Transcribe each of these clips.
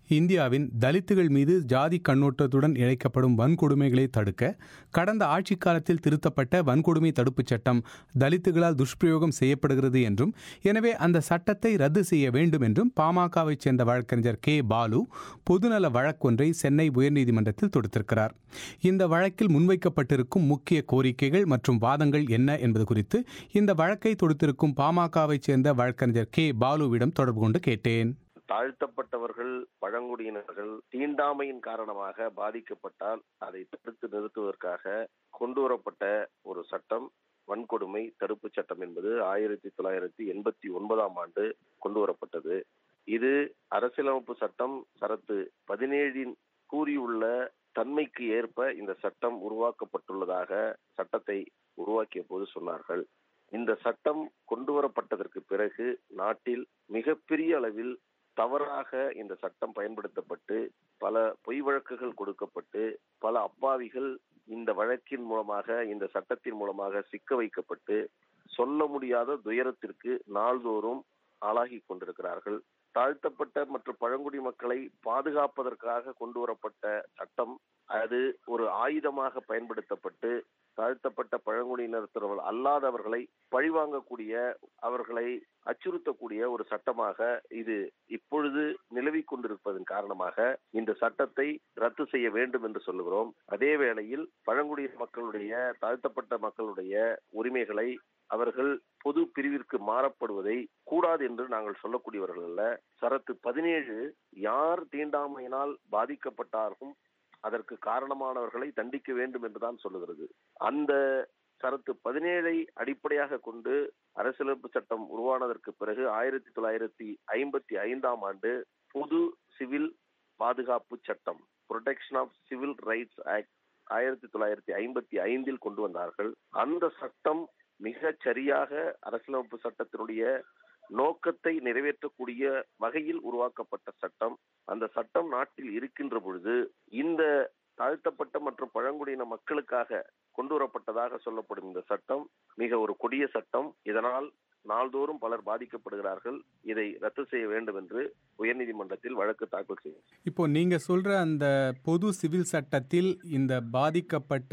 இந்தியாவின் தலித்துகள் மீது ஜாதி கண்ணோட்டத்துடன் இழைக்கப்படும் வன்கொடுமைகளை தடுக்க கடந்த ஆட்சிக் காலத்தில் திருத்தப்பட்ட வன்கொடுமை தடுப்புச் சட்டம் தலித்துகளால் துஷ்பிரயோகம் செய்யப்படுகிறது என்றும் எனவே அந்த சட்டத்தை ரத்து செய்ய வேண்டும் என்றும் பாமகவைச் சேர்ந்த வழக்கறிஞர் கே பாலு பொதுநல வழக்கொன்றை சென்னை உயர்நீதிமன்றத்தில் தொடுத்திருக்கிறார் இந்த வழக்கில் முன்வைக்கப்பட்டிருக்கும் முக்கிய கோரிக்கைகள் மற்றும் வாதங்கள் என்ன என்பது குறித்து இந்த வழக்கை தொடுத்திருக்கும் பாமகவைச் சேர்ந்த வழக்கறிஞர் கே பாலுவிடம் தொடர்பு கொண்டு கேட்டேன் தாழ்த்தப்பட்டவர்கள் பழங்குடியினர்கள் தீண்டாமையின் காரணமாக பாதிக்கப்பட்டால் அதை தடுத்து நிறுத்துவதற்காக கொண்டு வரப்பட்ட ஒரு சட்டம் வன்கொடுமை தடுப்பு சட்டம் என்பது ஆயிரத்தி தொள்ளாயிரத்தி எண்பத்தி ஒன்பதாம் ஆண்டு கொண்டு வரப்பட்டது இது அரசியலமைப்பு சட்டம் சரத்து பதினேழின் கூறியுள்ள தன்மைக்கு ஏற்ப இந்த சட்டம் உருவாக்கப்பட்டுள்ளதாக சட்டத்தை பற்றிய போது சொன்னார்கள் இந்த சட்டம் கொண்டு வரப்பட்டதற்கு பிறகு நாட்டில் மிகப்பெரிய அளவில் தவறாக இந்த சட்டம் பயன்படுத்தப்பட்டு பல பொய் வழக்குகள் கொடுக்கப்பட்டு பல அப்பாவிகள் இந்த வழக்கின் மூலமாக இந்த சட்டத்தின் மூலமாக சிக்க வைக்கப்பட்டு சொல்ல முடியாத துயரத்திற்கு நாள்தோறும் ஆளாகி கொண்டிருக்கிறார்கள் தாழ்த்தப்பட்ட மற்றும் பழங்குடி மக்களை பாதுகாப்பதற்காக கொண்டு வரப்பட்ட சட்டம் அது ஒரு ஆயுதமாக பயன்படுத்தப்பட்டு தாழ்த்தப்பட்ட பழங்குடியினர் அல்லாதவர்களை பழிவாங்கக்கூடிய அவர்களை அச்சுறுத்தக்கூடிய ஒரு சட்டமாக இது இப்பொழுது நிலவி கொண்டிருப்பதன் காரணமாக இந்த சட்டத்தை ரத்து செய்ய வேண்டும் என்று சொல்லுகிறோம் அதே வேளையில் பழங்குடியின மக்களுடைய தாழ்த்தப்பட்ட மக்களுடைய உரிமைகளை அவர்கள் பொது பிரிவிற்கு மாறப்படுவதை கூடாது என்று நாங்கள் சொல்லக்கூடியவர்கள் அல்ல சரத்து பதினேழு யார் தீண்டாமையினால் பாதிக்கப்பட்டார்கள் அதற்கு காரணமானவர்களை தண்டிக்க வேண்டும் என்றுதான் சொல்லுகிறது அந்த சரத்து பதினேழை அடிப்படையாக கொண்டு அரசியலமைப்பு சட்டம் உருவானதற்கு பிறகு ஆயிரத்தி தொள்ளாயிரத்தி ஐம்பத்தி ஐந்தாம் ஆண்டு பொது சிவில் பாதுகாப்பு சட்டம் protection of civil rights act ஆயிரத்தி தொள்ளாயிரத்தி ஐம்பத்தி ஐந்தில் கொண்டு வந்தார்கள் அந்த சட்டம் மிக சரியாக அரசியலமைப்பு சட்டத்தினுடைய நோக்கத்தை நிறைவேற்றக்கூடிய வகையில் உருவாக்கப்பட்ட சட்டம் அந்த சட்டம் நாட்டில் இருக்கின்ற பொழுது இந்த தாழ்த்தப்பட்ட மற்றும் பழங்குடியின மக்களுக்காக கொண்டு வரப்பட்டதாக சொல்லப்படும் இந்த சட்டம் மிக ஒரு கொடிய சட்டம் இதனால் நாள்தோறும் பலர் பாதிக்கப்படுகிறார்கள் இதை ரத்து செய்ய வேண்டும் என்று உயர்நீதிமன்றத்தில் வழக்கு தாக்கல் செய்யும் இப்போ நீங்க சொல்ற அந்த பொது சிவில் சட்டத்தில் இந்த பாதிக்கப்பட்ட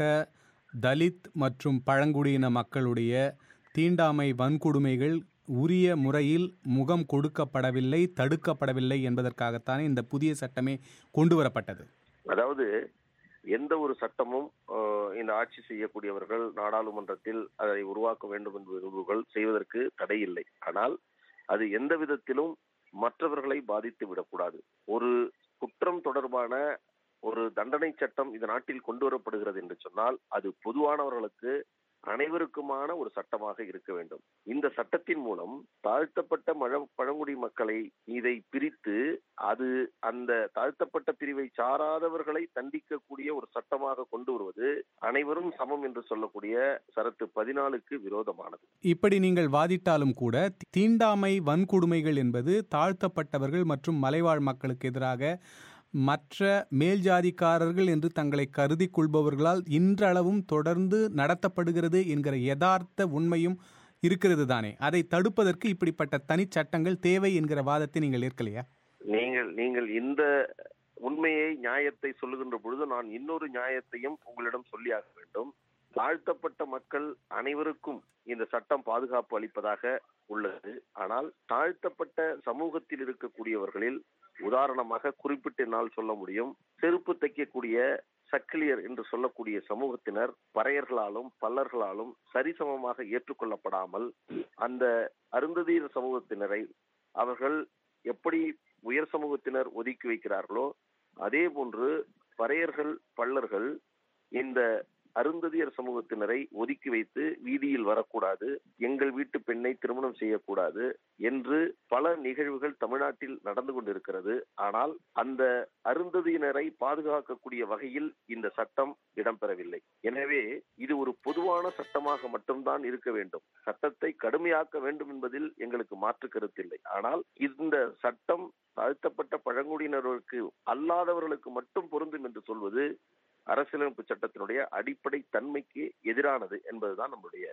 தலித் மற்றும் பழங்குடியின மக்களுடைய தீண்டாமை வன்கொடுமைகள் உரிய முறையில் முகம் கொடுக்கப்படவில்லை தடுக்கப்படவில்லை என்பதற்காகத்தானே இந்த புதிய சட்டமே கொண்டு வரப்பட்டது அதாவது எந்த ஒரு சட்டமும் இந்த ஆட்சி செய்யக்கூடியவர்கள் நாடாளுமன்றத்தில் அதை உருவாக்க வேண்டும் என்பவர்கள் செய்வதற்கு தடை இல்லை ஆனால் அது எந்த விதத்திலும் மற்றவர்களை பாதித்து விடக்கூடாது ஒரு குற்றம் தொடர்பான ஒரு தண்டனை சட்டம் இந்த நாட்டில் கொண்டு வரப்படுகிறது என்று சொன்னால் அது பொதுவானவர்களுக்கு அனைவருக்குமான ஒரு சட்டமாக இருக்க வேண்டும் இந்த சட்டத்தின் மூலம் தாழ்த்தப்பட்ட மழ பழங்குடி மக்களை இதை பிரித்து அது அந்த தாழ்த்தப்பட்ட பிரிவை சாராதவர்களை தண்டிக்கக்கூடிய ஒரு சட்டமாக கொண்டு வருவது அனைவரும் சமம் என்று சொல்லக்கூடிய சரத்து பதினாலுக்கு விரோதமானது இப்படி நீங்கள் வாதிட்டாலும் கூட தீண்டாமை வன்கொடுமைகள் என்பது தாழ்த்தப்பட்டவர்கள் மற்றும் மலைவாழ் மக்களுக்கு எதிராக மற்ற மேல் ஜாதிக்காரர்கள் என்று தங்களை கருதி கொள்பவர்களால் இன்றளவும் தொடர்ந்து நடத்தப்படுகிறது என்கிற யதார்த்த உண்மையும் இருக்கிறது தானே அதை தடுப்பதற்கு இப்படிப்பட்ட தனி சட்டங்கள் தேவை என்கிற வாதத்தை நீங்கள் ஏற்கலையா நீங்கள் நீங்கள் இந்த உண்மையை நியாயத்தை சொல்லுகின்ற பொழுது நான் இன்னொரு நியாயத்தையும் உங்களிடம் சொல்லியாக வேண்டும் தாழ்த்தப்பட்ட மக்கள் அனைவருக்கும் இந்த சட்டம் பாதுகாப்பு அளிப்பதாக உள்ளது ஆனால் தாழ்த்தப்பட்ட சமூகத்தில் இருக்கக்கூடியவர்களில் உதாரணமாக குறிப்பிட்டு என்னால் சொல்ல முடியும் செருப்பு தைக்கக்கூடிய சக்கிலியர் என்று சொல்லக்கூடிய சமூகத்தினர் பறையர்களாலும் பல்லர்களாலும் சரிசமமாக ஏற்றுக்கொள்ளப்படாமல் அந்த அருந்ததீர சமூகத்தினரை அவர்கள் எப்படி உயர் சமூகத்தினர் ஒதுக்கி வைக்கிறார்களோ அதே போன்று பறையர்கள் பல்லர்கள் இந்த அருந்ததியர் சமூகத்தினரை ஒதுக்கி வைத்து வீதியில் வரக்கூடாது எங்கள் வீட்டு பெண்ணை திருமணம் செய்யக்கூடாது என்று பல நிகழ்வுகள் தமிழ்நாட்டில் நடந்து கொண்டிருக்கிறது ஆனால் அந்த அருந்ததியினரை பாதுகாக்கக்கூடிய வகையில் இந்த சட்டம் இடம்பெறவில்லை எனவே இது ஒரு பொதுவான சட்டமாக மட்டும்தான் இருக்க வேண்டும் சட்டத்தை கடுமையாக்க வேண்டும் என்பதில் எங்களுக்கு மாற்று கருத்தில்லை ஆனால் இந்த சட்டம் தாழ்த்தப்பட்ட பழங்குடியினருக்கு அல்லாதவர்களுக்கு மட்டும் பொருந்தும் என்று சொல்வது அரசியலமைப்பு சட்டத்தினுடைய அடிப்படை தன்மைக்கு எதிரானது என்பதுதான் நம்முடைய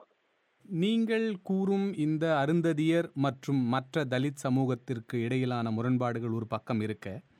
நீங்கள் கூறும் இந்த அருந்ததியர் மற்றும் மற்ற தலித் சமூகத்திற்கு இடையிலான முரண்பாடுகள் ஒரு பக்கம் இருக்க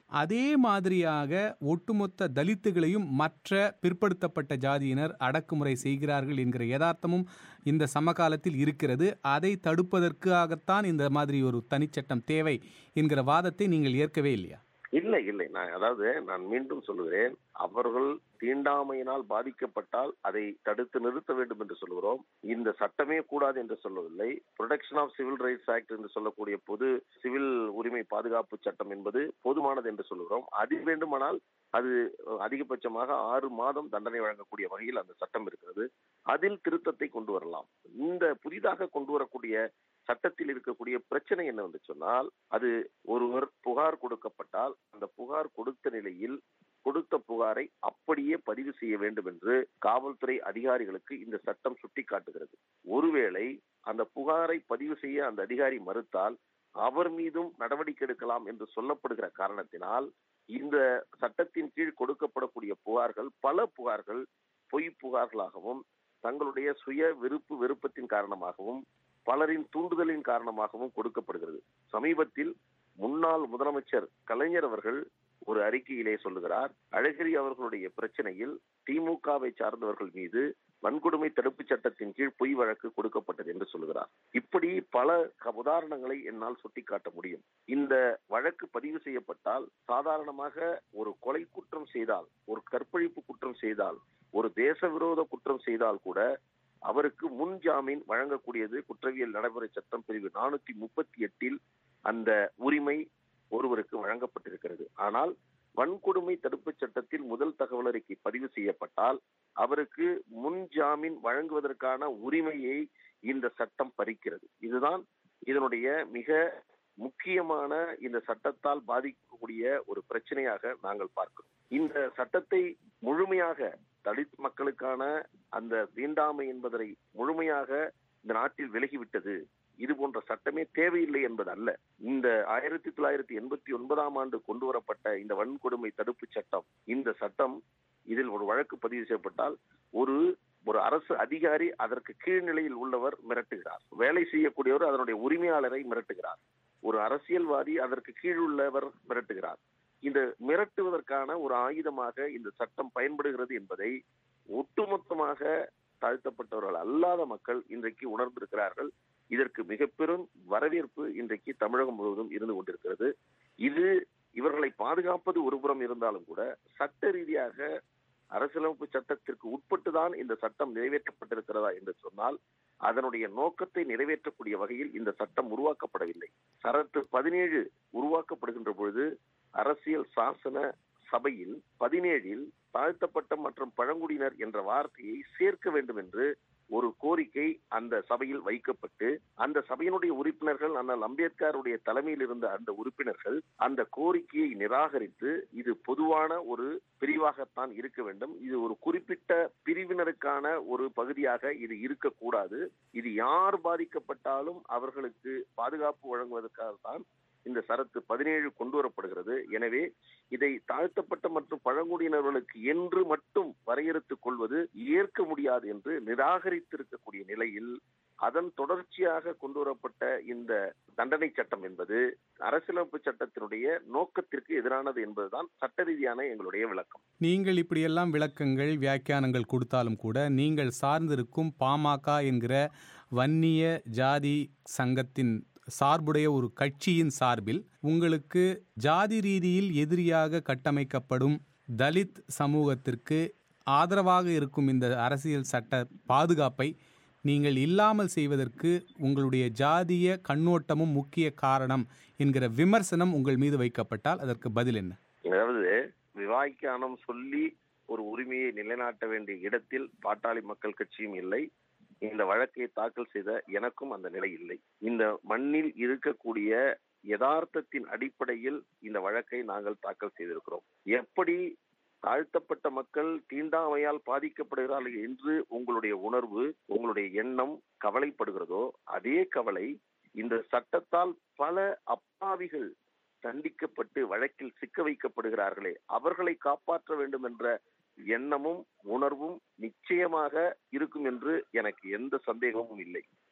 அதே மாதிரியாக ஒட்டுமொத்த தலித்துகளையும் மற்ற பிற்படுத்தப்பட்ட ஜாதியினர் அடக்குமுறை செய்கிறார்கள் என்கிற யதார்த்தமும் இந்த சமகாலத்தில் இருக்கிறது அதை தடுப்பதற்காகத்தான் இந்த மாதிரி ஒரு தனிச்சட்டம் தேவை என்கிற வாதத்தை நீங்கள் ஏற்கவே இல்லையா இல்லை இல்லை நான் அதாவது நான் மீண்டும் சொல்லுகிறேன் அவர்கள் தீண்டாமையினால் பாதிக்கப்பட்டால் அதை தடுத்து நிறுத்த வேண்டும் என்று சொல்கிறோம் இந்த சட்டமே கூடாது என்று சொல்லவில்லை protection of civil rights act என்று சொல்லக்கூடிய பொது சிவில் உரிமை பாதுகாப்பு சட்டம் என்பது பொதுமானது என்று சொல்கிறோம் அது வேண்டுமானால் அது அதிகபட்சமாக ஆறு மாதம் தண்டனை வழங்கக்கூடிய வகையில் அந்த சட்டம் இருக்கிறது அதில் திருத்தத்தை கொண்டு வரலாம் இந்த புதிதாக கொண்டு வரக்கூடிய சட்டத்தில் இருக்கக்கூடிய பிரச்சனை என்னவென்று சொன்னால் அது ஒருவர் புகார் கொடுக்கப்பட்டால் அந்த புகார் கொடுத்த நிலையில் கொடுத்த புகாரை அப்படியே பதிவு செய்ய வேண்டும் என்று காவல்துறை அதிகாரிகளுக்கு இந்த சட்டம் சுட்டிக்காட்டுகிறது ஒருவேளை அந்த புகாரை பதிவு செய்ய அந்த அதிகாரி மறுத்தால் அவர் மீதும் நடவடிக்கை எடுக்கலாம் என்று சொல்லப்படுகிற காரணத்தினால் இந்த சட்டத்தின் கீழ் கொடுக்கப்படக்கூடிய புகார்கள் பல புகார்கள் பொய் புகார்களாகவும் தங்களுடைய சுய விருப்பு வெறுப்பத்தின் காரணமாகவும் பலரின் தூண்டுதலின் காரணமாகவும் கொடுக்கப்படுகிறது சமீபத்தில் முன்னாள் முதலமைச்சர் கலைஞர் அவர்கள் ஒரு அறிக்கையிலே சொல்லுகிறார் அழகிரி அவர்களுடைய பிரச்சனையில் திமுகவை சார்ந்தவர்கள் மீது வன்கொடுமை தடுப்பு சட்டத்தின் கீழ் பொய் வழக்கு கொடுக்கப்பட்டது என்று சொல்லுகிறார் இப்படி பல உதாரணங்களை என்னால் சுட்டிக்காட்ட முடியும் இந்த வழக்கு பதிவு செய்யப்பட்டால் சாதாரணமாக ஒரு கொலை குற்றம் செய்தால் ஒரு கற்பழிப்பு குற்றம் செய்தால் ஒரு தேச விரோத குற்றம் செய்தால் கூட அவருக்கு முன் ஜாமீன் வழங்கக்கூடியது குற்றவியல் நடைமுறை சட்டம் பிரிவு நானூத்தி முப்பத்தி எட்டில் அந்த உரிமை ஒருவருக்கு வழங்கப்பட்டிருக்கிறது ஆனால் வன்கொடுமை தடுப்பு சட்டத்தில் முதல் தகவல் அறிக்கை பதிவு செய்யப்பட்டால் அவருக்கு முன் ஜாமீன் வழங்குவதற்கான உரிமையை இந்த சட்டம் பறிக்கிறது இதுதான் இதனுடைய மிக முக்கியமான இந்த சட்டத்தால் பாதிக்கக்கூடிய ஒரு பிரச்சனையாக நாங்கள் பார்க்கிறோம் இந்த சட்டத்தை முழுமையாக தலித் மக்களுக்கான அந்த தீண்டாமை என்பதை முழுமையாக இந்த நாட்டில் விலகிவிட்டது இது போன்ற சட்டமே தேவையில்லை என்பது அல்ல இந்த ஆயிரத்தி தொள்ளாயிரத்தி எண்பத்தி ஒன்பதாம் ஆண்டு கொண்டு வரப்பட்ட இந்த வன்கொடுமை தடுப்பு சட்டம் இந்த சட்டம் இதில் ஒரு வழக்கு பதிவு செய்யப்பட்டால் ஒரு ஒரு அரசு அதிகாரி அதற்கு கீழ்நிலையில் உள்ளவர் மிரட்டுகிறார் வேலை செய்யக்கூடியவர் அதனுடைய உரிமையாளரை மிரட்டுகிறார் ஒரு அரசியல்வாதி அதற்கு கீழ் உள்ளவர் மிரட்டுகிறார் இந்த மிரட்டுவதற்கான ஒரு ஆயுதமாக இந்த சட்டம் பயன்படுகிறது என்பதை ஒட்டுமொத்தமாக தாழ்த்தப்பட்டவர்கள் அல்லாத மக்கள் இன்றைக்கு உணர்ந்திருக்கிறார்கள் இதற்கு மிக பெரும் வரவேற்பு இன்றைக்கு தமிழகம் முழுவதும் இருந்து கொண்டிருக்கிறது இது இவர்களை பாதுகாப்பது ஒருபுறம் இருந்தாலும் கூட சட்ட ரீதியாக அரசியலமைப்பு சட்டத்திற்கு உட்பட்டுதான் இந்த சட்டம் நிறைவேற்றப்பட்டிருக்கிறதா என்று சொன்னால் அதனுடைய நோக்கத்தை நிறைவேற்றக்கூடிய வகையில் இந்த சட்டம் உருவாக்கப்படவில்லை சரத்து பதினேழு உருவாக்கப்படுகின்ற பொழுது அரசியல் சாசன சபையில் பதினேழில் தாழ்த்தப்பட்ட மற்றும் பழங்குடியினர் என்ற வார்த்தையை சேர்க்க வேண்டும் என்று ஒரு கோரிக்கை அந்த சபையில் வைக்கப்பட்டு அந்த சபையினுடைய உறுப்பினர்கள் அண்ணல் அம்பேத்கருடைய தலைமையில் இருந்த அந்த உறுப்பினர்கள் அந்த கோரிக்கையை நிராகரித்து இது பொதுவான ஒரு பிரிவாகத்தான் இருக்க வேண்டும் இது ஒரு குறிப்பிட்ட பிரிவினருக்கான ஒரு பகுதியாக இது இருக்கக்கூடாது இது யார் பாதிக்கப்பட்டாலும் அவர்களுக்கு பாதுகாப்பு வழங்குவதற்காகத்தான் இந்த சரத்து பதினேழு கொண்டு வரப்படுகிறது எனவே இதை தாழ்த்தப்பட்ட மற்றும் பழங்குடியினர்களுக்கு என்று மட்டும் வரையறுத்துக் கொள்வது ஏற்க முடியாது என்று நிராகரித்திருக்கக்கூடிய நிலையில் அதன் தொடர்ச்சியாக கொண்டு வரப்பட்ட இந்த தண்டனை சட்டம் என்பது அரசியலமைப்பு சட்டத்தினுடைய நோக்கத்திற்கு எதிரானது என்பதுதான் சட்ட ரீதியான எங்களுடைய விளக்கம் நீங்கள் இப்படியெல்லாம் விளக்கங்கள் வியாக்கியானங்கள் கொடுத்தாலும் கூட நீங்கள் சார்ந்திருக்கும் பாமக என்கிற வன்னிய ஜாதி சங்கத்தின் சார்புடைய ஒரு கட்சியின் சார்பில் உங்களுக்கு ஜாதி ரீதியில் எதிரியாக கட்டமைக்கப்படும் தலித் சமூகத்திற்கு ஆதரவாக இருக்கும் இந்த அரசியல் சட்ட பாதுகாப்பை நீங்கள் இல்லாமல் செய்வதற்கு உங்களுடைய ஜாதிய கண்ணோட்டமும் முக்கிய காரணம் என்கிற விமர்சனம் உங்கள் மீது வைக்கப்பட்டால் அதற்கு பதில் என்ன அதாவது விவாய்க்கானம் சொல்லி ஒரு உரிமையை நிலைநாட்ட வேண்டிய இடத்தில் பாட்டாளி மக்கள் கட்சியும் இல்லை இந்த வழக்கை தாக்கல் செய்த எனக்கும் அந்த நிலை இல்லை இந்த மண்ணில் இருக்கக்கூடிய யதார்த்தத்தின் அடிப்படையில் இந்த வழக்கை நாங்கள் தாக்கல் செய்திருக்கிறோம் எப்படி தாழ்த்தப்பட்ட மக்கள் தீண்டாமையால் பாதிக்கப்படுகிறார்கள் என்று உங்களுடைய உணர்வு உங்களுடைய எண்ணம் கவலைப்படுகிறதோ அதே கவலை இந்த சட்டத்தால் பல அப்பாவிகள் தண்டிக்கப்பட்டு வழக்கில் சிக்க வைக்கப்படுகிறார்களே அவர்களை காப்பாற்ற வேண்டும் என்ற எண்ணமும் உணர்வும் நிச்சயமாக இருக்கும் என்று எனக்கு எந்த சந்தேகமும் இல்லை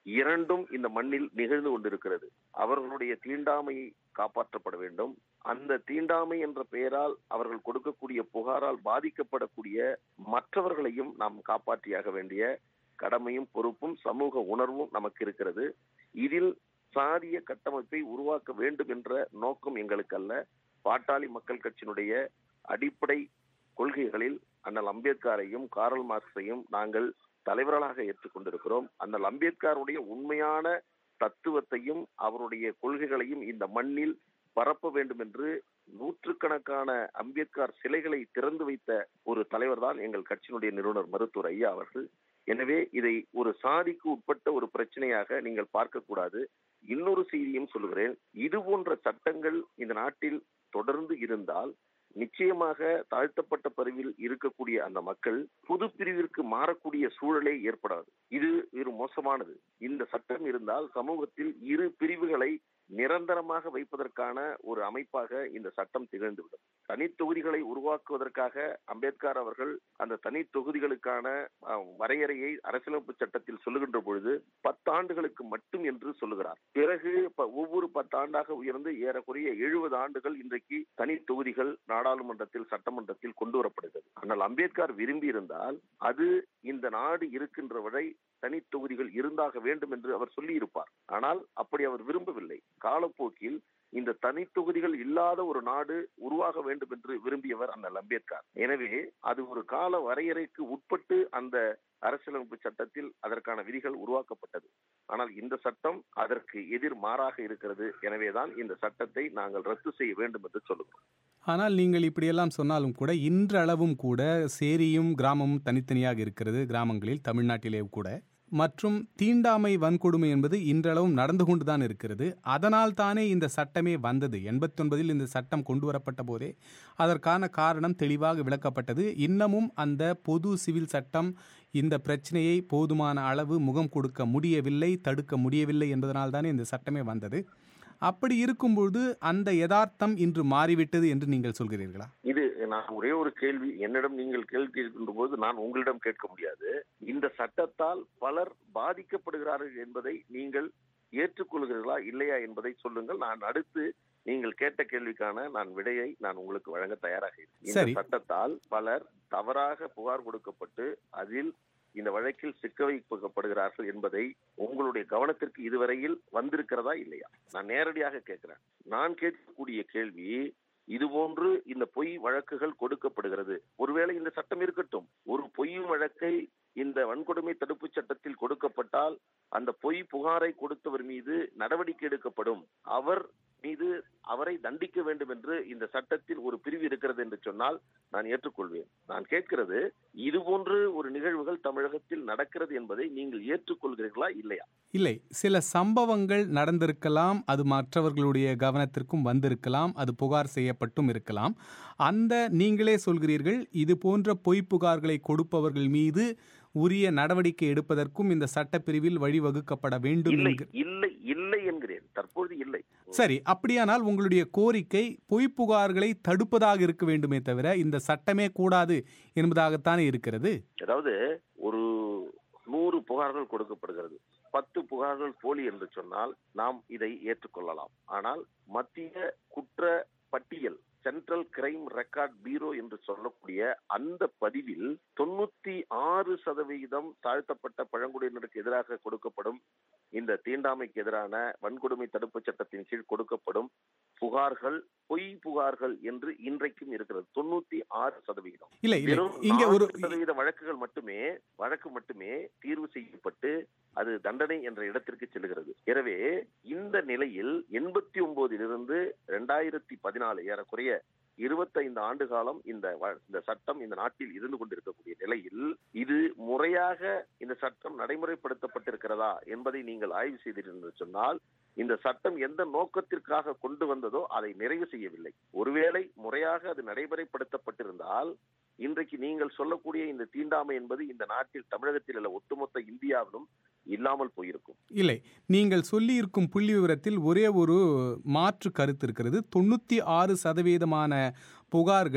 இரண்டும் இந்த மண்ணில் நிகழ்ந்து கொண்டிருக்கிறது அவர்களுடைய தீண்டாமையை காப்பாற்றப்பட வேண்டும் அந்த தீண்டாமை என்ற பெயரால் அவர்கள் கொடுக்கக்கூடிய புகாரால் பாதிக்கப்படக்கூடிய மற்றவர்களையும் நாம் காப்பாற்றியாக வேண்டிய கடமையும் பொறுப்பும் சமூக உணர்வும் நமக்கு இருக்கிறது இதில் சாதிய கட்டமைப்பை உருவாக்க வேண்டும் என்ற நோக்கம் எங்களுக்கு அல்ல பாட்டாளி மக்கள் கட்சியினுடைய அடிப்படை கொள்கைகளில் அண்ணல் அம்பேத்கரையும் காரல் மார்க்ஸையும் நாங்கள் தலைவர்களாக ஏற்றுக்கொண்டிருக்கிறோம் அண்ணல் அம்பேத்கருடைய உண்மையான தத்துவத்தையும் அவருடைய கொள்கைகளையும் இந்த மண்ணில் பரப்ப வேண்டும் என்று நூற்றுக்கணக்கான அம்பேத்கர் சிலைகளை திறந்து வைத்த ஒரு தலைவர் தான் எங்கள் கட்சியினுடைய நிறுவனர் மருத்துவர் ஐயா அவர்கள் எனவே இதை ஒரு சாதிக்கு உட்பட்ட ஒரு பிரச்சனையாக நீங்கள் பார்க்கக்கூடாது இன்னொரு செய்தியும் சொல்லுகிறேன் இது போன்ற சட்டங்கள் இந்த நாட்டில் தொடர்ந்து இருந்தால் நிச்சயமாக தாழ்த்தப்பட்ட பிரிவில் இருக்கக்கூடிய அந்த மக்கள் புது பிரிவிற்கு மாறக்கூடிய சூழலே ஏற்படாது இது ஒரு மோசமானது இந்த சட்டம் இருந்தால் சமூகத்தில் இரு பிரிவுகளை நிரந்தரமாக வைப்பதற்கான ஒரு அமைப்பாக இந்த சட்டம் திகழ்ந்துவிடும் தனி தொகுதிகளை உருவாக்குவதற்காக அம்பேத்கர் அவர்கள் அந்த தனி தொகுதிகளுக்கான வரையறையை அரசியலமைப்பு சட்டத்தில் சொல்லுகின்ற பொழுது பத்தாண்டுகளுக்கு மட்டும் என்று சொல்லுகிறார் பிறகு ஒவ்வொரு பத்தாண்டாக உயர்ந்து ஏறக்குறைய எழுபது ஆண்டுகள் இன்றைக்கு தனி தொகுதிகள் நாடாளுமன்றத்தில் சட்டமன்றத்தில் கொண்டு வரப்படுகிறது ஆனால் அம்பேத்கர் விரும்பி இருந்தால் அது இந்த நாடு இருக்கின்ற வரை தனி தொகுதிகள் இருந்தாக வேண்டும் என்று அவர் சொல்லி இருப்பார் ஆனால் அப்படி அவர் விரும்பவில்லை காலப்போக்கில் இந்த தனி தொகுதிகள் இல்லாத ஒரு நாடு உருவாக வேண்டும் என்று விரும்பியவர் அந்த அம்பேத்கர் எனவே அது ஒரு கால வரையறைக்கு உட்பட்டு அந்த அரசியலமைப்பு சட்டத்தில் அதற்கான விதிகள் உருவாக்கப்பட்டது ஆனால் இந்த சட்டம் அதற்கு எதிர் மாறாக இருக்கிறது எனவேதான் இந்த சட்டத்தை நாங்கள் ரத்து செய்ய வேண்டும் என்று சொல்லுகிறோம் ஆனால் நீங்கள் இப்படியெல்லாம் சொன்னாலும் கூட இன்றளவும் கூட சேரியும் கிராமமும் தனித்தனியாக இருக்கிறது கிராமங்களில் தமிழ்நாட்டிலே கூட மற்றும் தீண்டாமை வன்கொடுமை என்பது இன்றளவும் நடந்து கொண்டுதான் இருக்கிறது அதனால் தானே இந்த சட்டமே வந்தது எண்பத்தி ஒன்பதில் இந்த சட்டம் கொண்டு வரப்பட்ட போதே அதற்கான காரணம் தெளிவாக விளக்கப்பட்டது இன்னமும் அந்த பொது சிவில் சட்டம் இந்த பிரச்சனையை போதுமான அளவு முகம் கொடுக்க முடியவில்லை தடுக்க முடியவில்லை என்பதனால் தானே இந்த சட்டமே வந்தது அப்படி இருக்கும்பொழுது அந்த யதார்த்தம் இன்று மாறிவிட்டது என்று நீங்கள் சொல்கிறீர்களா இது நான் ஒரே ஒரு கேள்வி என்னிடம் நீங்கள் கேள்வி கேட்கின்ற போது நான் உங்களிடம் கேட்க முடியாது இந்த சட்டத்தால் பலர் பாதிக்கப்படுகிறார்கள் என்பதை நீங்கள் ஏற்றுக்கொள்கிறீர்களா இல்லையா என்பதை சொல்லுங்கள் நான் அடுத்து நீங்கள் கேட்ட கேள்விக்கான நான் விடையை நான் உங்களுக்கு வழங்க தயாராக இருக்கேன் இந்த சட்டத்தால் பலர் தவறாக புகார் கொடுக்கப்பட்டு அதில் இந்த வழக்கில் சிக்க வைக்கப்படுகிறார்கள் என்பதை உங்களுடைய கவனத்திற்கு இதுவரையில் வந்திருக்கிறதா இல்லையா நான் நேரடியாக கேட்கிறேன் நான் கேட்கக்கூடிய கேள்வி இதுபோன்று இந்த பொய் வழக்குகள் கொடுக்கப்படுகிறது ஒருவேளை இந்த சட்டம் இருக்கட்டும் ஒரு பொய் வழக்கை இந்த வன்கொடுமை தடுப்பு சட்டத்தில் கொடுக்கப்பட்டால் அந்த பொய் புகாரை கொடுத்தவர் மீது நடவடிக்கை எடுக்கப்படும் அவர் மீது அவரை தண்டிக்க வேண்டும் என்று இந்த சட்டத்தில் ஒரு பிரிவு இருக்கிறது என்று சொன்னால் நான் ஏற்றுக்கொள்வேன் நான் கேட்கிறது இது போன்று ஒரு நிகழ்வுகள் தமிழகத்தில் நடக்கிறது என்பதை நீங்கள் ஏற்றுக்கொள்கிறீர்களா இல்லையா இல்லை சில சம்பவங்கள் நடந்திருக்கலாம் அது மற்றவர்களுடைய கவனத்திற்கும் வந்திருக்கலாம் அது புகார் செய்யப்பட்டும் இருக்கலாம் அந்த நீங்களே சொல்கிறீர்கள் இது போன்ற பொய் புகார்களை கொடுப்பவர்கள் மீது உரிய நடவடிக்கை எடுப்பதற்கும் இந்த சட்டப்பிரிவில் வழிவகுக்கப்பட வேண்டும் இல்லை இல்லை இல்லை என்கிறேன் தற்போது இல்லை சரி அப்படியானால் உங்களுடைய கோரிக்கை பொய் புகார்களை தடுப்பதாக இருக்க வேண்டுமே தவிர இந்த சட்டமே கூடாது என்பதாகத்தானே இருக்கிறது அதாவது ஒரு நூறு புகார்கள் கொடுக்கப்படுகிறது பத்து புகார்கள் போலி என்று சொன்னால் நாம் இதை ஏற்றுக்கொள்ளலாம் ஆனால் மத்திய குற்ற பட்டியல் சென்ட்ரல் கிரைம் ரெக்கார்ட் பீரோ என்று சொல்லக்கூடிய அந்த பதிவில் தொண்ணூத்தி ஆறு சதவிகிதம் தாழ்த்தப்பட்ட பழங்குடியினருக்கு எதிராக கொடுக்கப்படும் இந்த தீண்டாமைக்கு எதிரான வன்கொடுமை தடுப்பு சட்டத்தின் கீழ் கொடுக்கப்படும் புகார்கள் பொய் புகார்கள் என்று இன்றைக்கும் இருக்கிறது தொண்ணூத்தி ஆறு சதவிகிதம் இல்லை இங்க ஒரு சதவீத வழக்குகள் மட்டுமே வழக்கு மட்டுமே தீர்வு செய்யப்பட்டு அது தண்டனை என்ற இடத்திற்கு செல்கிறது எனவே இந்த நிலையில் எண்பத்தி ஒன்பதிலிருந்து இரண்டாயிரத்தி பதினாலு ஏறக்குறைய இருபத்தைந்து ஆண்டு காலம் இந்த இந்த சட்டம் இந்த நாட்டில் இருந்து கொண்டிருக்கக்கூடிய நிலையில் இது முறையாக இந்த சட்டம் நடைமுறைப்படுத்தப்பட்டிருக்கிறதா என்பதை நீங்கள் ஆய்வு செய்தீர்கள் என்று சொன்னால் இந்த சட்டம் எந்த நோக்கத்திற்காக கொண்டு வந்ததோ அதை நிறைவு செய்யவில்லை ஒருவேளை முறையாக அது நடைமுறைப்படுத்தப்பட்டிருந்தால் இன்றைக்கு நீங்கள் சொல்லக்கூடிய இந்த தீண்டாமை என்பது இந்த நாட்டில் தமிழகத்தில் அல்ல ஒட்டுமொத்த இந்தியாவிலும் இல்லாமல் போயிருக்கும் இல்லை நீங்கள் சொல்லி இருக்கும் புள்ளி விவரத்தில் ஒரே ஒரு மாற்று கருத்து இருக்கிறது தொண்ணூத்தி ஆறு சதவீதமான புகார்கள்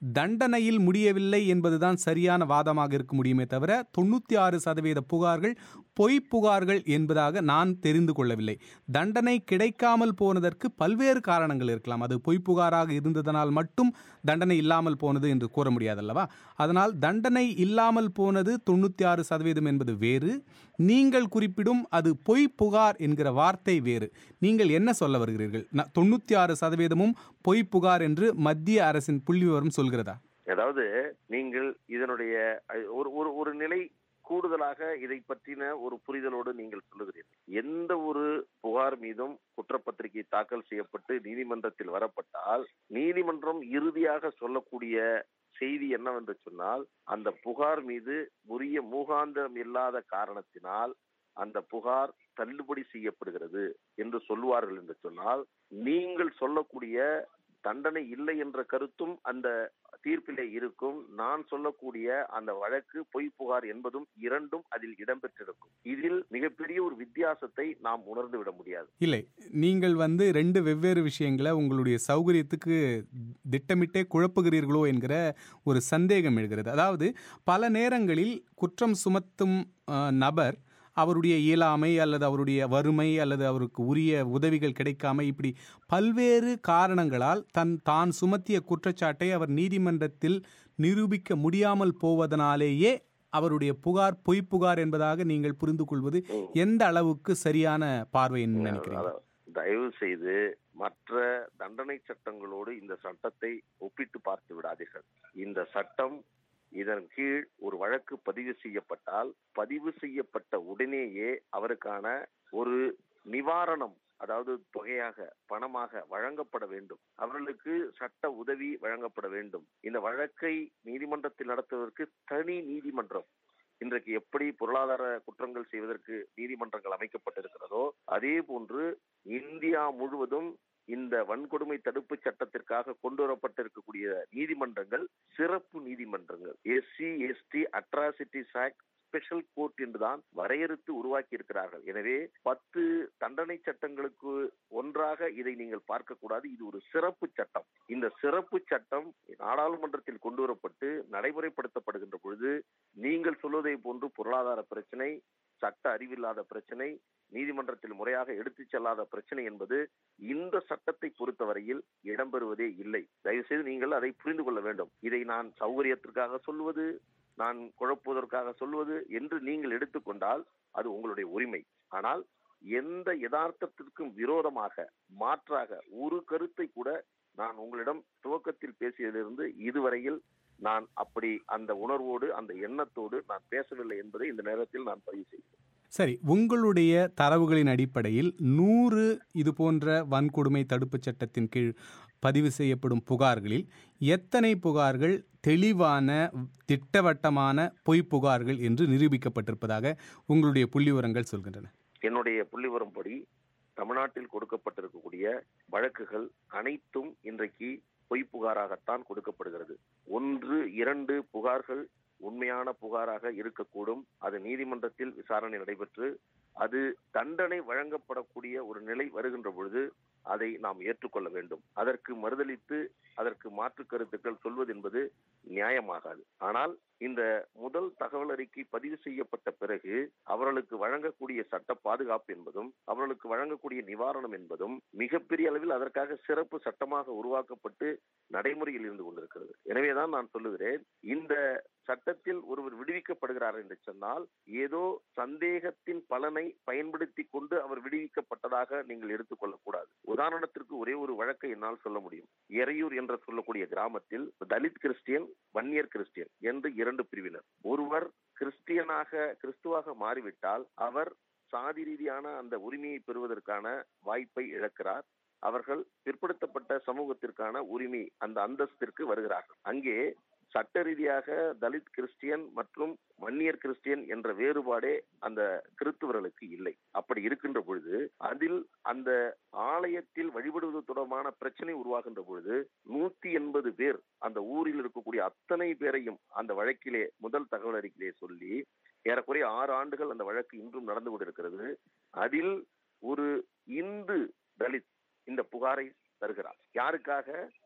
தண்டனையில் முடியவில்லை என்பதுதான் சரியான வாதமாக இருக்க முடியுமே தவிர தொண்ணூற்றி ஆறு சதவீத புகார்கள் பொய் புகார்கள் என்பதாக நான் தெரிந்து கொள்ளவில்லை தண்டனை கிடைக்காமல் போனதற்கு பல்வேறு காரணங்கள் இருக்கலாம் அது பொய் புகாராக இருந்ததனால் மட்டும் தண்டனை இல்லாமல் போனது என்று கூற முடியாதல்லவா அதனால் தண்டனை இல்லாமல் போனது தொண்ணூற்றி ஆறு சதவீதம் என்பது வேறு நீங்கள் குறிப்பிடும் அது பொய் புகார் என்கிற வார்த்தை வேறு நீங்கள் என்ன சொல்ல வருகிறீர்கள் தொண்ணூற்றி ஆறு சதவீதமும் பொய் புகார் என்று மத்திய அரசின் புள்ளி விவரம் சொல்கிறதா அதாவது நீங்கள் இதனுடைய ஒரு ஒரு ஒரு நிலை கூடுதலாக இதை பற்றின ஒரு புரிதலோடு நீங்கள் சொல்லுகிறீர்கள் எந்த ஒரு புகார் மீதும் குற்றப்பத்திரிகை தாக்கல் செய்யப்பட்டு நீதிமன்றத்தில் வரப்பட்டால் நீதிமன்றம் இறுதியாக சொல்லக்கூடிய செய்தி என்னவென்று சொன்னால் அந்த புகார் மீது உரிய மூகாந்தம் இல்லாத காரணத்தினால் அந்த புகார் தள்ளுபடி செய்யப்படுகிறது என்று சொல்லுவார்கள் என்று சொன்னால் நீங்கள் சொல்லக்கூடிய தண்டனை இல்லை என்ற கருத்தும் அந்த தீர்ப்பிலே இருக்கும் நான் சொல்லக்கூடிய அந்த வழக்கு பொய் புகார் என்பதும் இரண்டும் அதில் இடம்பெற்றிருக்கும் இதில் மிகப்பெரிய ஒரு வித்தியாசத்தை நாம் உணர்ந்து விட முடியாது இல்லை நீங்கள் வந்து ரெண்டு வெவ்வேறு விஷயங்களை உங்களுடைய சௌகரியத்துக்கு திட்டமிட்டே குழப்புகிறீர்களோ என்கிற ஒரு சந்தேகம் எழுகிறது அதாவது பல நேரங்களில் குற்றம் சுமத்தும் நபர் அவருடைய இயலாமை அல்லது அவருடைய வறுமை அல்லது அவருக்கு உரிய உதவிகள் கிடைக்காம இப்படி பல்வேறு காரணங்களால் தன் தான் சுமத்திய குற்றச்சாட்டை அவர் நீதிமன்றத்தில் நிரூபிக்க முடியாமல் போவதனாலேயே அவருடைய புகார் பொய் புகார் என்பதாக நீங்கள் புரிந்து கொள்வது எந்த அளவுக்கு சரியான பார்வை நினைக்கிறீங்க தயவு செய்து மற்ற தண்டனை சட்டங்களோடு இந்த சட்டத்தை ஒப்பிட்டு பார்த்து விடாதீர்கள் இந்த சட்டம் இதன் கீழ் ஒரு வழக்கு பதிவு செய்யப்பட்டால் பதிவு செய்யப்பட்ட உடனேயே அவருக்கான ஒரு நிவாரணம் அதாவது தொகையாக பணமாக வழங்கப்பட வேண்டும் அவர்களுக்கு சட்ட உதவி வழங்கப்பட வேண்டும் இந்த வழக்கை நீதிமன்றத்தில் நடத்துவதற்கு தனி நீதிமன்றம் இன்றைக்கு எப்படி பொருளாதார குற்றங்கள் செய்வதற்கு நீதிமன்றங்கள் அமைக்கப்பட்டிருக்கிறதோ அதே போன்று இந்தியா முழுவதும் இந்த வன்கொடுமை தடுப்பு சட்டத்திற்காக கொண்டு வரப்பட்டிருக்கக்கூடிய நீதிமன்றங்கள் சிறப்பு நீதிமன்றங்கள் SC ST atrocities act special court என்றுதான் வரையறுத்து உருவாக்கி இருக்கிறார்கள் எனவே பத்து தண்டனை சட்டங்களுக்கு ஒன்றாக இதை நீங்கள் பார்க்கக்கூடாது இது ஒரு சிறப்பு சட்டம் இந்த சிறப்பு சட்டம் நாடாளுமன்றத்தில் கொண்டு வரப்பட்டு நடைமுறைப்படுத்தப்படுகின்ற பொழுது நீங்கள் சொல்வதை போன்று பொருளாதார பிரச்சனை சட்ட அறிவில்லாத பிரச்சனை நீதிமன்றத்தில் முறையாக எடுத்துச் செல்லாத பிரச்சனை என்பது இந்த சட்டத்தை பொறுத்தவரையில் இடம்பெறுவதே இல்லை தயவுசெய்து நீங்கள் அதை புரிந்து கொள்ள வேண்டும் இதை நான் சௌகரியத்திற்காக சொல்வது நான் குழப்புவதற்காக சொல்வது என்று நீங்கள் எடுத்துக்கொண்டால் அது உங்களுடைய உரிமை ஆனால் எந்த யதார்த்தத்திற்கும் விரோதமாக மாற்றாக ஒரு கருத்தை கூட நான் உங்களிடம் துவக்கத்தில் பேசியதிலிருந்து இதுவரையில் நான் அப்படி அந்த உணர்வோடு அந்த எண்ணத்தோடு நான் பேசவில்லை என்பதை இந்த நேரத்தில் நான் பதிவு செய்கிறேன் சரி உங்களுடைய தரவுகளின் அடிப்படையில் நூறு இது போன்ற வன்கொடுமை தடுப்புச் சட்டத்தின் கீழ் பதிவு செய்யப்படும் புகார்களில் எத்தனை புகார்கள் தெளிவான திட்டவட்டமான பொய் புகார்கள் என்று நிரூபிக்கப்பட்டிருப்பதாக உங்களுடைய புள்ளிவரங்கள் சொல்கின்றன என்னுடைய புள்ளிவரம்படி தமிழ்நாட்டில் கொடுக்கப்பட்டிருக்கக்கூடிய வழக்குகள் அனைத்தும் இன்றைக்கு பொய் புகாராகத்தான் கொடுக்கப்படுகிறது ஒன்று இரண்டு புகார்கள் உண்மையான புகாராக இருக்கக்கூடும் அது நீதிமன்றத்தில் விசாரணை நடைபெற்று அது தண்டனை வழங்கப்படக்கூடிய ஒரு நிலை வருகின்ற பொழுது அதை நாம் ஏற்றுக்கொள்ள வேண்டும் அதற்கு மறுதளித்து அதற்கு மாற்று கருத்துக்கள் சொல்வது என்பது நியாயமாகாது ஆனால் இந்த முதல் தகவல் அறிக்கை பதிவு செய்யப்பட்ட பிறகு அவர்களுக்கு வழங்கக்கூடிய சட்ட பாதுகாப்பு என்பதும் அவர்களுக்கு வழங்கக்கூடிய நிவாரணம் என்பதும் மிகப்பெரிய அளவில் அதற்காக சிறப்பு சட்டமாக உருவாக்கப்பட்டு நடைமுறையில் இருந்து கொண்டிருக்கிறது எனவேதான் நான் சொல்லுகிறேன் இந்த சட்டத்தில் ஒருவர் விடுவிக்கப்படுகிறார் என்று சொன்னால் ஏதோ சந்தேகத்தின் பலனை பயன்படுத்தி கொண்டு அவர் விடுவிக்கப்பட்டதாக நீங்கள் எடுத்துக்கொள்ளக் கூடாது உதாரணத்திற்கு ஒரே ஒரு வழக்கை என்னால் சொல்ல முடியும் எறையூர் என்று சொல்லக்கூடிய கிராமத்தில் தலித் கிறிஸ்டியன் வன்னியர் கிறிஸ்டியன் என்று இரண்டு பிரிவினர் ஒருவர் கிறிஸ்டியனாக கிறிஸ்துவாக மாறிவிட்டால் அவர் சாதி ரீதியான அந்த உரிமையை பெறுவதற்கான வாய்ப்பை இழக்கிறார் அவர்கள் பிற்படுத்தப்பட்ட சமூகத்திற்கான உரிமை அந்த அந்தஸ்திற்கு வருகிறார்கள் அங்கே சட்ட ரீதியாக தலித் கிறிஸ்டியன் மற்றும் வன்னியர் கிறிஸ்டியன் என்ற வேறுபாடே அந்த கிறிஸ்துவர்களுக்கு இல்லை அப்படி இருக்கின்ற பொழுது அதில் அந்த ஆலயத்தில் வழிபடுவது தொடர்பான பிரச்சனை உருவாகின்ற பொழுது நூத்தி எண்பது பேர் அந்த ஊரில் இருக்கக்கூடிய அத்தனை பேரையும் அந்த வழக்கிலே முதல் தகவல் அறிக்கையிலே சொல்லி ஏறக்குறைய ஆறு ஆண்டுகள் அந்த வழக்கு இன்றும் நடந்து கொண்டிருக்கிறது அதில் ஒரு இந்து தலித் இந்த புகாரை தருகிறார் யாருக்காக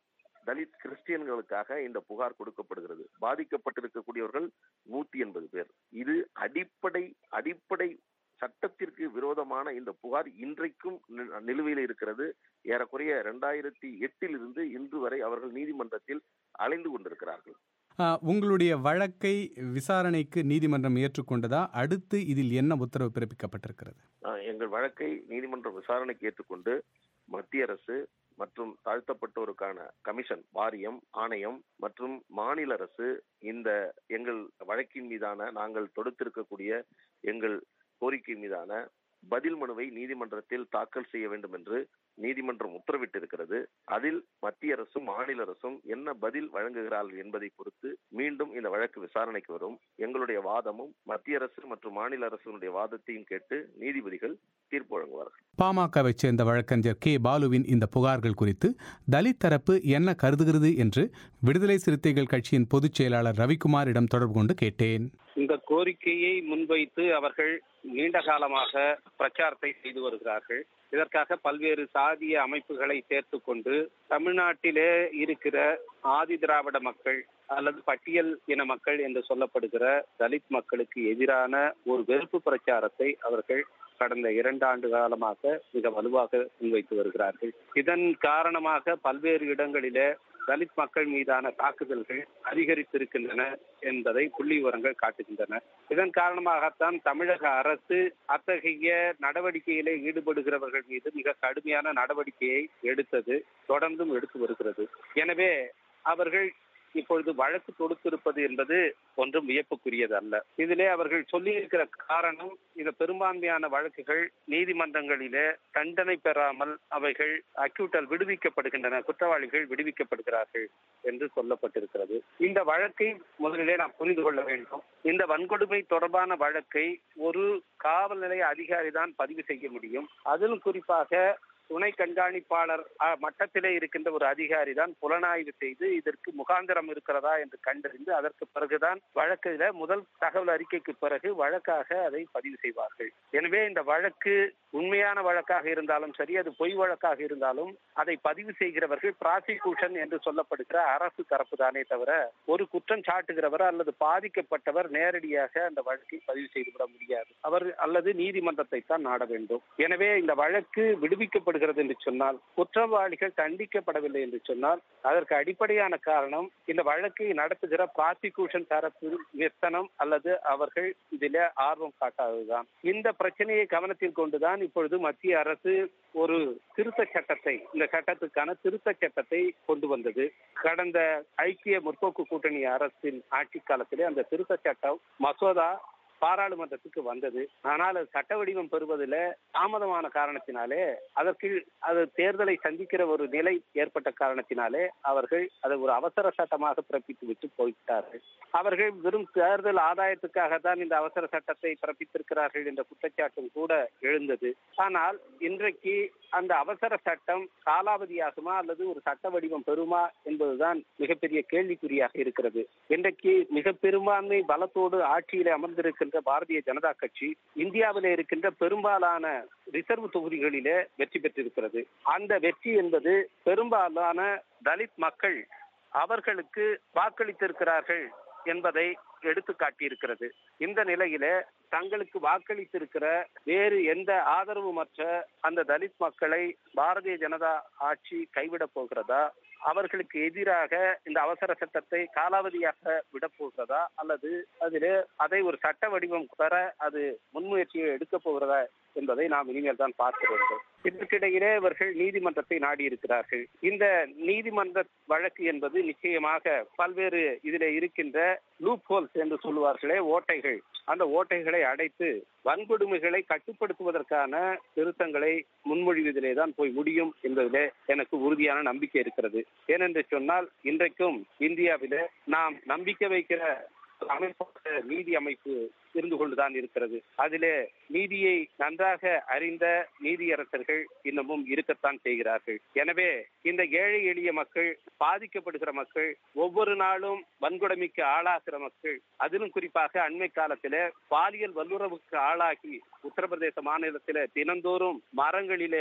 தலித் கிறிஸ்டியன்களுக்காக இந்த புகார் கொடுக்கப்படுகிறது பாதிக்கப்பட்டிருக்கக்கூடியவர்கள் நூத்தி எண்பது பேர் இது அடிப்படை அடிப்படை சட்டத்திற்கு விரோதமான இந்த புகார் இன்றைக்கும் நி- நிலுவையில் இருக்கிறது ஏறக்குறைய இரண்டாயிரத்தி எட்டில் இருந்து இன்று வரை அவர்கள் நீதிமன்றத்தில் அலைந்து கொண்டிருக்கிறார்கள் ஆஹ், உங்களுடைய வழக்கை விசாரணைக்கு நீதிமன்றம் ஏற்றுக்கொண்டதா அடுத்து இதில் என்ன உத்தரவு பிறப்பிக்கப்பட்டிருக்கிறது ஆஹ், எங்கள் வழக்கை நீதிமன்றம் விசாரணைக்கு ஏற்றுக்கொண்டு மத்திய அரசு மற்றும் தாழ்த்தப்பட்டோருக்கான கமிஷன் வாரியம் ஆணையம் மற்றும் மாநில அரசு இந்த எங்கள் வழக்கின் மீதான நாங்கள் தொடுத்திருக்கக்கூடிய எங்கள் கோரிக்கை மீதான பதில் மனுவை நீதிமன்றத்தில் தாக்கல் செய்ய வேண்டும் என்று நீதிமன்றம் உத்தரவிட்டிருக்கிறது அதில் மத்திய அரசும் மாநில அரசும் என்ன பதில் வழங்குகிறார்கள் என்பதை பொறுத்து மீண்டும் இந்த வழக்கு விசாரணைக்கு வரும் எங்களுடைய வாதமும் மத்திய அரசு மற்றும் மாநில அரசினுடைய வாதத்தையும் கேட்டு நீதிபதிகள் தீர்ப்பு வழங்குவார்கள் பாமகவைச் சேர்ந்த வழக்கறிஞர் கே பாலுவின் இந்த புகார்கள் குறித்து தலித் தரப்பு என்ன கருதுகிறது என்று விடுதலை சிறுத்தைகள் கட்சியின் பொதுச் செயலாளர் ரவிக்குமாரிடம் தொடர்பு கொண்டு கேட்டேன் இந்த கோரிக்கையை முன்வைத்து அவர்கள் நீண்ட காலமாக பிரச்சாரத்தை செய்து வருகிறார்கள் இதற்காக பல்வேறு சாதிய அமைப்புகளை சேர்த்து கொண்டு தமிழ்நாட்டிலே இருக்கிற ஆதி திராவிட மக்கள் அல்லது பட்டியல் இன மக்கள் என்று சொல்லப்படுகிற தலித் மக்களுக்கு எதிரான ஒரு வெறுப்பு பிரச்சாரத்தை அவர்கள் கடந்த இரண்டு ஆண்டு காலமாக மிக வலுவாக முன்வைத்து வருகிறார்கள் இதன் காரணமாக பல்வேறு இடங்களிலே தலித் மக்கள் மீதான தாக்குதல்கள் அதிகரித்திருக்கின்றன என்பதை புள்ளி விவரங்கள் காட்டுகின்றன இதன் காரணமாகத்தான் தமிழக அரசு அத்தகைய நடவடிக்கையிலே ஈடுபடுகிறவர்கள் மீது மிக கடுமையான நடவடிக்கையை எடுத்தது தொடர்ந்தும் எடுத்து வருகிறது எனவே அவர்கள் இப்பொழுது வழக்கு தொடுத்திருப்பது என்பது ஒன்றும் வியப்புக்குரியது அல்ல இதிலே அவர்கள் சொல்லியிருக்கிற காரணம் இந்த பெரும்பான்மையான வழக்குகள் நீதிமன்றங்களிலே தண்டனை பெறாமல் அவைகள் அக்யூட்டல் விடுவிக்கப்படுகின்றன குற்றவாளிகள் விடுவிக்கப்படுகிறார்கள் என்று சொல்லப்பட்டிருக்கிறது இந்த வழக்கை முதலிலே நாம் புரிந்து கொள்ள வேண்டும் இந்த வன்கொடுமை தொடர்பான வழக்கை ஒரு காவல் நிலைய அதிகாரி தான் பதிவு செய்ய முடியும் அதிலும் குறிப்பாக துணை கண்காணிப்பாளர் அஹ், மட்டத்திலே இருக்கின்ற ஒரு அதிகாரி தான் புலனாய்வு செய்து இதற்கு முகாந்திரம் இருக்கிறதா என்று கண்டறிந்து அதற்கு பிறகுதான் வழக்கில முதல் தகவல் அறிக்கைக்கு பிறகு வழக்காக அதை பதிவு செய்வார்கள் எனவே இந்த வழக்கு உண்மையான வழக்காக இருந்தாலும் சரி அது பொய் வழக்காக இருந்தாலும் அதை பதிவு செய்கிறவர்கள் பிராசிக்யூஷன் என்று சொல்லப்படுகிற அரசு தரப்பு தானே தவிர ஒரு குற்றம் சாட்டுகிறவர் அல்லது பாதிக்கப்பட்டவர் நேரடியாக அந்த வழக்கை பதிவு செய்துவிட முடியாது அவர் அல்லது நீதிமன்றத்தை தான் நாட வேண்டும் எனவே இந்த வழக்கு விடுவிக்கப்படுகிறது என்று சொன்னால் குற்றவாளிகள் தண்டிக்கப்படவில்லை என்று சொன்னால் அதற்கு அடிப்படையான காரணம் இந்த வழக்கை நடத்துகிற பிராசிக்யூஷன் தரப்பு நிறுத்தனம் அல்லது அவர்கள் இதிலே ஆர்வம் காட்டாததுதான் இந்த பிரச்சனையை கவனத்தில் கொண்டுதான் இப்பொழுது மத்திய அரசு ஒரு திருத்த சட்டத்தை இந்த சட்டத்துக்கான திருத்த சட்டத்தை கொண்டு வந்தது கடந்த ஐக்கிய முற்போக்கு கூட்டணி அரசின் ஆட்சி காலத்திலே அந்த திருத்த சட்டம் மசோதா பாராளுமன்றத்துக்கு வந்தது ஆனால் அது சட்ட வடிவம் பெறுவதில் தாமதமான காரணத்தினாலே அதற்கு அது தேர்தலை சந்திக்கிற ஒரு நிலை ஏற்பட்ட காரணத்தினாலே அவர்கள் அதை ஒரு அவசர சட்டமாக பிறப்பித்து விட்டு போய்விட்டார்கள் அவர்கள் வெறும் தேர்தல் ஆதாயத்துக்காக தான் இந்த அவசர சட்டத்தை பிறப்பித்திருக்கிறார்கள் என்ற குற்றச்சாட்டும் கூட எழுந்தது ஆனால் இன்றைக்கு அந்த அவசர சட்டம் காலாவதியாகுமா அல்லது ஒரு சட்ட வடிவம் பெறுமா என்பதுதான் மிகப்பெரிய கேள்விக்குறியாக இருக்கிறது இன்றைக்கு மிக பெரும்பான்மை பலத்தோடு ஆட்சியிலே அமர்ந்திருக்கின்ற பாரதிய ஜனதா கட்சி இந்தியாவிலே இருக்கின்ற பெரும்பாலான ரிசர்வ் தொகுதிகளிலே வெற்றி பெற்றிருக்கிறது அந்த வெற்றி என்பது பெரும்பாலான தலித் மக்கள் அவர்களுக்கு வாக்களித்திருக்கிறார்கள் என்பதை எடுத்து காட்டியிருக்கிறது இந்த நிலையில தங்களுக்கு வாக்களித்திருக்கிற வேறு எந்த ஆதரவுமற்ற அந்த தலித் மக்களை பாரதிய ஜனதா ஆட்சி கைவிடப் போகிறதா அவர்களுக்கு எதிராக இந்த அவசர சட்டத்தை காலாவதியாக விடப் போகிறதா அல்லது அதிலே அதை ஒரு சட்ட வடிவம் பெற அது முன்முயற்சியை எடுக்க போகிறதா என்பதை நாம் இனிமேல் தான் பார்க்க வேண்டும் இதற்கிடையிலே இவர்கள் நீதிமன்றத்தை நாடி இருக்கிறார்கள் இந்த நீதிமன்ற வழக்கு என்பது நிச்சயமாக பல்வேறு இதிலே இருக்கின்ற லூப் ஹோல்ஸ் என்று சொல்லுவார்களே ஓட்டைகள் அந்த ஓட்டைகளை அடைத்து வன்கொடுமைகளை கட்டுப்படுத்துவதற்கான திருத்தங்களை முன்மொழிவதிலே தான் போய் முடியும் என்பதிலே எனக்கு உறுதியான நம்பிக்கை இருக்கிறது ஏனென்று சொன்னால் இன்றைக்கும் இந்தியாவிலே நாம் நம்பிக்கை வைக்கிற ஒரு அமைப்பாக நீதி அமைப்பு இருந்து கொண்டுதான் இருக்கிறது அதிலே நீதியை நன்றாக அறிந்த நீதியரசர்கள் இன்னமும் இருக்கத்தான் செய்கிறார்கள் எனவே இந்த ஏழை எளிய மக்கள் பாதிக்கப்படுகிற மக்கள் ஒவ்வொரு நாளும் வன்கொடுமைக்கு ஆளாகிற மக்கள் அதிலும் குறிப்பாக அண்மை காலத்திலே பாலியல் வல்லுறவுக்கு ஆளாகி உத்தரப்பிரதேச மாநிலத்திலே தினந்தோறும் மரங்களிலே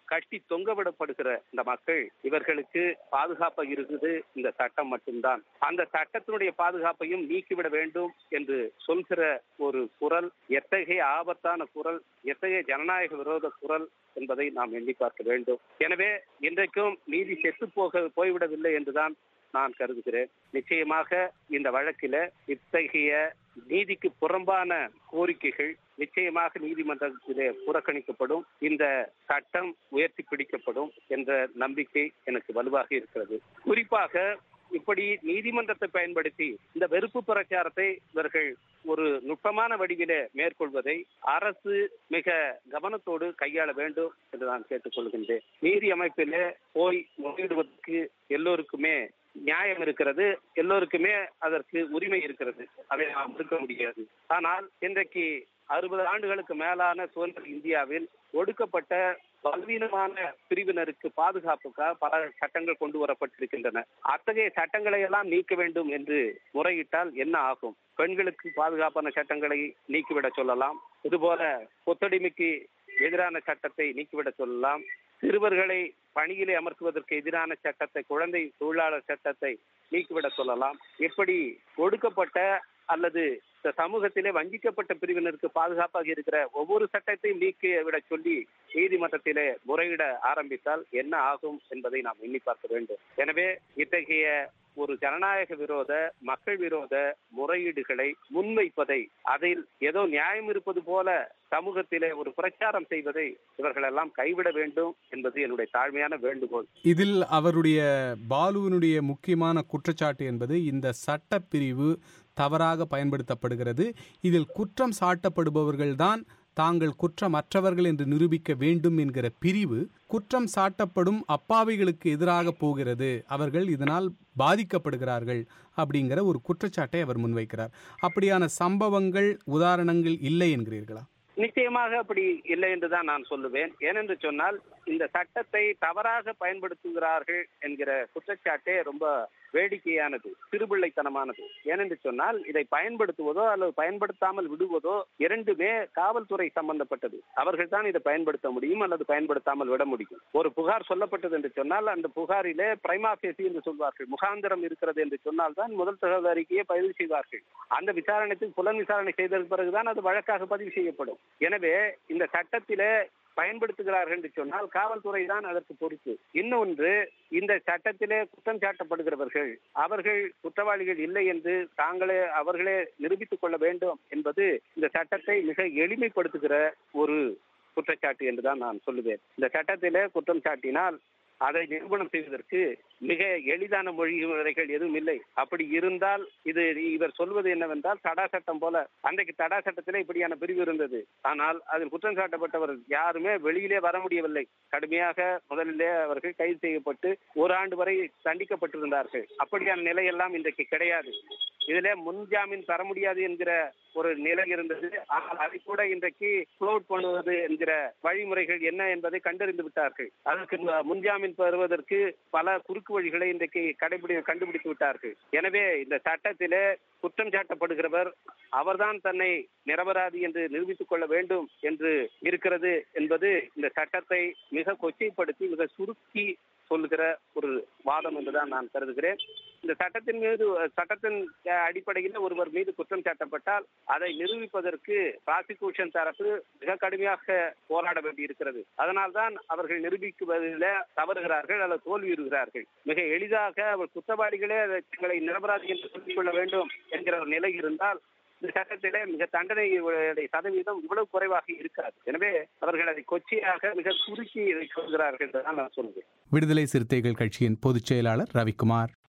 கட்டி தொங்கவிடப்படுகிற இந்த மக்கள் இவர்களுக்கு பாதுகாப்பு இருக்குது இந்த சட்டம் மட்டும்தான் அந்த சட்டத்தினுடைய பாதுகாப்பையும் நீக்கிவிட வேண்டும் என்று சொல்கிற ஒரு குரல் எத்தகைய ஆபத்தான குரல் எத்தகைய ஜனநாயக விரோத குரல் என்பதை நாம் எண்ணி பார்க்க வேண்டும் எனவே இன்றைக்கும் நீதி செத்து போக போய்விடவில்லை என்றுதான் நான் கருதுகிறேன் நிச்சயமாக இந்த வழக்கில இத்தகைய நீதிக்கு புறம்பான கோரிக்கைகள் நிச்சயமாக நீதிமன்றத்திலே புறக்கணிக்கப்படும் இந்த சட்டம் உயர்த்தி பிடிக்கப்படும் என்ற நம்பிக்கை எனக்கு வலுவாக இருக்கிறது குறிப்பாக இப்படி நீதிமன்றத்தை பயன்படுத்தி இந்த வெறுப்பு பிரச்சாரத்தை இவர்கள் ஒரு நுட்பமான வடிவிலே மேற்கொள்வதை அரசு மிக கவனத்தோடு கையாள வேண்டும் என்று நான் கேட்டுக்கொள்கின்றேன் நீதி அமைப்பிலே போய் முறையிடுவதற்கு எல்லோருக்குமே நியாயம் இருக்கிறது எல்லோருக்குமே அதற்கு உரிமை இருக்கிறது அதை நாம் மறுக்க முடியாது ஆனால் இன்றைக்கு அறுபது ஆண்டுகளுக்கு மேலான சுதந்திர இந்தியாவில் ஒடுக்கப்பட்ட பல்வீனமான பிரிவினருக்கு பாதுகாப்புக்காக பல சட்டங்கள் கொண்டு வரப்பட்டிருக்கின்றன அத்தகைய சட்டங்களை எல்லாம் நீக்க வேண்டும் என்று முறையிட்டால் என்ன ஆகும் பெண்களுக்கு பாதுகாப்பான சட்டங்களை நீக்கிவிட சொல்லலாம் இதுபோல கொத்தடிமைக்கு எதிரான சட்டத்தை நீக்கிவிட சொல்லலாம் சிறுவர்களை பணியிலே அமர்த்துவதற்கு எதிரான சட்டத்தை குழந்தை தொழிலாளர் சட்டத்தை நீக்கிவிட சொல்லலாம் இப்படி ஒடுக்கப்பட்ட அல்லது இந்த சமூகத்திலே வஞ்சிக்கப்பட்ட பிரிவினருக்கு பாதுகாப்பாக இருக்கிற ஒவ்வொரு சட்டத்தையும் நீக்கி விட சொல்லி நீதிமன்றத்திலே முறையிட ஆரம்பித்தால் என்ன ஆகும் என்பதை நாம் எண்ணி பார்க்க வேண்டும் எனவே இத்தகைய ஒரு ஜனநாயக விரோத மக்கள் விரோத முறையீடுகளை முன்வைப்பதை அதில் ஏதோ நியாயம் இருப்பது போல சமூகத்திலே ஒரு பிரச்சாரம் செய்வதை இவர்கள் எல்லாம் கைவிட வேண்டும் என்பது என்னுடைய தாழ்மையான வேண்டுகோள் இதில் அவருடைய பாலுவினுடைய முக்கியமான குற்றச்சாட்டு என்பது இந்த சட்டப்பிரிவு தவறாக பயன்படுத்தப்படுகிறது இதில் குற்றம் சாட்டப்படுபவர்கள்தான் தாங்கள் குற்றமற்றவர்கள் என்று நிரூபிக்க வேண்டும் என்கிற பிரிவு குற்றம் சாட்டப்படும் அப்பாவிகளுக்கு எதிராக போகிறது அவர்கள் இதனால் பாதிக்கப்படுகிறார்கள் அப்படிங்கிற ஒரு குற்றச்சாட்டை அவர் முன்வைக்கிறார் அப்படியான சம்பவங்கள் உதாரணங்கள் இல்லை என்கிறீர்களா நிச்சயமாக அப்படி இல்லை என்றுதான் நான் சொல்லுவேன் ஏனென்று சொன்னால் இந்த சட்டத்தை தவறாக பயன்படுத்துகிறார்கள் என்கிற குற்றச்சாட்டே ரொம்ப வேடிக்கையானது சிறுபிள்ளைத்தனமானது ஏனென்று சொன்னால் இதை பயன்படுத்துவதோ அல்லது பயன்படுத்தாமல் விடுவதோ இரண்டுமே காவல்துறை சம்பந்தப்பட்டது அவர்கள் தான் இதை பயன்படுத்த முடியும் அல்லது பயன்படுத்தாமல் விட முடியும் ஒரு புகார் சொல்லப்பட்டது என்று சொன்னால் அந்த புகாரிலே பிரைமாபேசி என்று சொல்வார்கள் முகாந்திரம் இருக்கிறது என்று சொன்னால் தான் முதல் தகவல் அறிக்கையை பதிவு செய்வார்கள் அந்த விசாரணைக்கு புலன் விசாரணை செய்ததற்கு பிறகுதான் அது வழக்காக பதிவு செய்யப்படும் எனவே இந்த சட்டத்திலே பயன்படுத்துகிறார்கள் என்று சொன்னால் காவல்துறை தான் அதற்கு பொறுப்பு இன்னொன்று இந்த சட்டத்திலே குற்றம் சாட்டப்படுகிறவர்கள் அவர்கள் குற்றவாளிகள் இல்லை என்று தாங்களே அவர்களே நிரூபித்துக் கொள்ள வேண்டும் என்பது இந்த சட்டத்தை மிக எளிமைப்படுத்துகிற ஒரு குற்றச்சாட்டு என்றுதான் நான் சொல்லுவேன் இந்த சட்டத்திலே குற்றம் சாட்டினால் அதை நிரூபணம் செய்வதற்கு மிக எளிதான மொழிமுறைகள் எதுவும் இல்லை அப்படி இருந்தால் இது இவர் சொல்வது என்னவென்றால் தடா சட்டம் போல அன்றைக்கு தடா சட்டத்திலே இப்படியான பிரிவு இருந்தது ஆனால் அதில் குற்றம் சாட்டப்பட்டவர் யாருமே வெளியிலே வர முடியவில்லை கடுமையாக முதலிலே அவர்கள் கைது செய்யப்பட்டு ஒரு ஆண்டு வரை தண்டிக்கப்பட்டிருந்தார்கள் அப்படியான நிலையெல்லாம் இன்றைக்கு கிடையாது இதிலே முன்ஜாமீன் தர முடியாது என்கிற ஒரு நிலை இருந்தது ஆனால் அதை கூட இன்றைக்கு க்ளோட் பண்ணுவது என்கிற வழிமுறைகள் என்ன என்பதை கண்டறிந்து விட்டார்கள் அதற்கு முன்ஜாமீன் பெறுவதற்கு பல குறுக்கு வழிகளை இன்றைக்கு கடைபிடி கண்டுபிடித்து விட்டார்கள் எனவே இந்த சட்டத்திலே குற்றம் சாட்டப்படுகிறவர் அவர்தான் தன்னை நிரபராதி என்று நிரூபித்துக் கொள்ள வேண்டும் என்று இருக்கிறது என்பது இந்த சட்டத்தை மிக கொச்சைப்படுத்தி மிக சுருக்கி சொல்லுகிற ஒரு வாதம் என்றுதான் நான் கருதுகிறேன் இந்த சட்டத்தின் மீது சட்டத்தின் அடிப்படையில் ஒருவர் மீது குற்றம் சாட்டப்பட்டால் அதை நிரூபிப்பதற்கு ப்ராசிக்யூஷன் தரப்பு மிக கடுமையாக போராட வேண்டி இருக்கிறது அதனால்தான் அவர்கள் நிரூபிக்குவதில் தவறுகிறார்கள் அல்லது தோல்வியுறுகிறார்கள் மிக எளிதாக அவர் குற்றவாளிகளே தங்களை நிரபராதி என்று சொல்லிக் கொள்ள வேண்டும் என்கிற ஒரு நிலை இருந்தால் இந்த சட்டத்திலே மிக தண்டனை சதவீதம் இவ்வளவு குறைவாக இருக்காது எனவே அவர்கள் அதை கொச்சையாக மிக சுருக்கி சொல்கிறார்கள் என்றுதான் நான் சொல்கிறேன் விடுதலை சிறுத்தைகள் கட்சியின் பொதுச் செயலாளர் ரவிக்குமார்